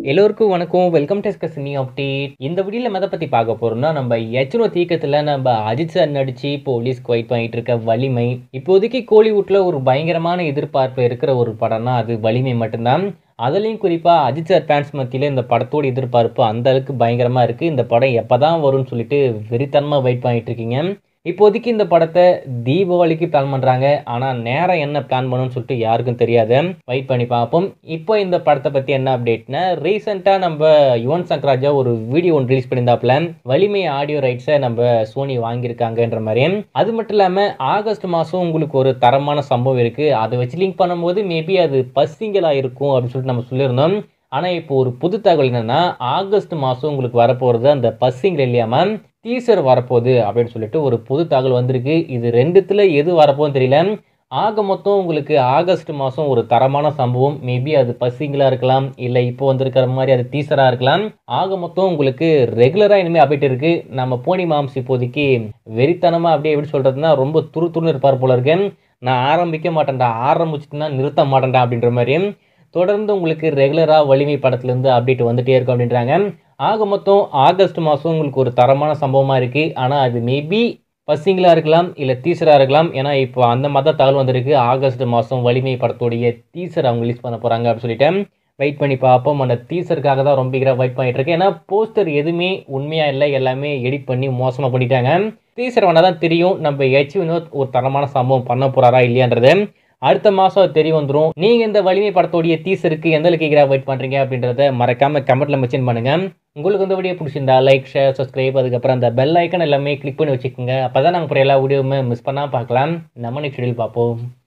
எல்லோருக்கும் வணக்கம் welcome to cine update இந்த வீடியோவில் எதை பற்றி பார்க்க போகிறோம்னா நம்ம எச்சனோ தீக்கத்தில் நம்ம அஜித் சார் நடித்து போலீஸ் குவைட் பண்ணிட்டு இருக்க வலிமை இப்போதைக்கு கோலிவுட்டில் ஒரு பயங்கரமான எதிர்பார்ப்பு இருக்கிற ஒரு படம்னா அது வலிமை மட்டும்தான் அதுலேயும் குறிப்பாக அஜித் சார் ஃபேன்ஸ் மத்தியில் இந்த படத்தோட எதிர்பார்ப்பு அந்த அளவுக்கு பயங்கரமாக இருக்குது இந்த படம் எப்போ தான் வரும்னு சொல்லிட்டு வெறித்தனமாக வெயிட் பண்ணிட்டு இருக்கீங்க இப்போதைக்கு இந்த படத்தை தீபாவளிக்கு பிளான் பண்ணுறாங்க ஆனால் நேரம் என்ன பிளான் பண்ணணும்னு சொல்லிட்டு யாருக்கும் தெரியாது வெயிட் பண்ணி பார்ப்போம் இப்போ இந்த படத்தை பற்றி என்ன அப்டேட்னா ரீசெண்டாக நம்ம யுவன் சங்கர் ராஜா ஒரு வீடியோ ஒன்று ரிலீஸ் பண்ணியிருந்தாப்புல வலிமை ஆடியோ ரைட்ஸை நம்ம சோனி வாங்கியிருக்காங்கன்ற மாதிரி அது மட்டும் இல்லாமல் ஆகஸ்ட் மாதம் உங்களுக்கு ஒரு தரமான சம்பவம் இருக்குது அதை வச்சு லிங்க் பண்ணும்போது மேபி அது பஸ்ஸிங்கலாக இருக்கும் அப்படின்னு சொல்லிட்டு நம்ம சொல்லியிருந்தோம் ஆனால் இப்போ ஒரு புது தகவல் என்னென்னா ஆகஸ்ட் மாதம் உங்களுக்கு வரப்போகிறது அந்த பஸ்ஸிங்கில் இல்லையாமல் டீசர் வரப்போகுது அப்படின்னு சொல்லிட்டு ஒரு புது தகவல் வந்திருக்கு இது ரெண்டுத்தில் எது வரப்போகுதுன்னு தெரியல ஆக மொத்தம் உங்களுக்கு ஆகஸ்ட் மாதம் ஒரு தரமான சம்பவம் மேபி அது பஸ்ஸிங்களாக இருக்கலாம் இல்லை இப்போ வந்திருக்கிற மாதிரி அது டீசராக இருக்கலாம் ஆக மொத்தம் உங்களுக்கு ரெகுலராக இனிமேல் அப்டேட் இருக்குது நம்ம போனி மாம்ஸ் இப்போதைக்கு வெறித்தனமாக அப்படியே எப்படி சொல்கிறதுனா ரொம்ப துரு துருன்னு இருப்பார் போல இருக்கு நான் ஆரம்பிக்க மாட்டேன்டா ஆரம்பிச்சுட்டுனா நிறுத்த மாட்டேன்டா அப்படின்ற மாதிரி தொடர்ந்து உங்களுக்கு ரெகுலராக வலிமை படத்துலேருந்து அப்டேட் வந்துட்டே இருக்கும் அப்படின்றாங்க ஆக மொத்தம் ஆகஸ்ட் மாதம் உங்களுக்கு ஒரு தரமான சம்பவமாக இருக்குது ஆனால் அது மேபி பஸ்ஸிங்களாக இருக்கலாம் இல்லை டீசராக இருக்கலாம் ஏன்னா இப்போ அந்த மாதிரி தான் தகவல் வந்திருக்கு ஆகஸ்ட் மாதம் வலிமை படத்தோடைய டீசர் அவங்க ரிலீஸ் பண்ண போகிறாங்க அப்படின்னு சொல்லிட்டு வெயிட் பண்ணி பார்ப்போம் அந்த டீசருக்காக தான் ரொம்ப வெயிட் பண்ணிட்டு இருக்கேன் ஏன்னா போஸ்டர் எதுவுமே உண்மையாக இல்லை எல்லாமே எடிட் பண்ணி மோசமாக பண்ணிட்டாங்க டீசர் வேணால் தான் தெரியும் நம்ம எச் வினோத் ஒரு தரமான சம்பவம் பண்ண போகிறாரா இல்லையான்றது அடுத்த மாதம் தெரிய வந்துடும் நீங்கள் இந்த வலிமை படத்தோடைய டீசருக்கு எந்த அளவுக்கு வெயிட் பண்ணுறீங்க அப்படின்றத மறக்காமல் கமெண்ட்டில் மென்ஷன் பண்ணுங்கள் உங்களுக்கு இந்த வீடியோ பிடிச்சிருந்தா லைக் ஷேர் சப்ஸ்கிரைப் அதுக்கப்புறம் அந்த பெல் ஐக்கன் எல்லாமே கிளிக் பண்ணி வச்சுக்கோங்க அப்போ தான் நாங்கள் எல்லா வீடியோவுமே மிஸ் பண்ணாமல் பார்க்கலாம் நம்ம நெக்ஸ்ட் வீடியோ பார்ப்போம்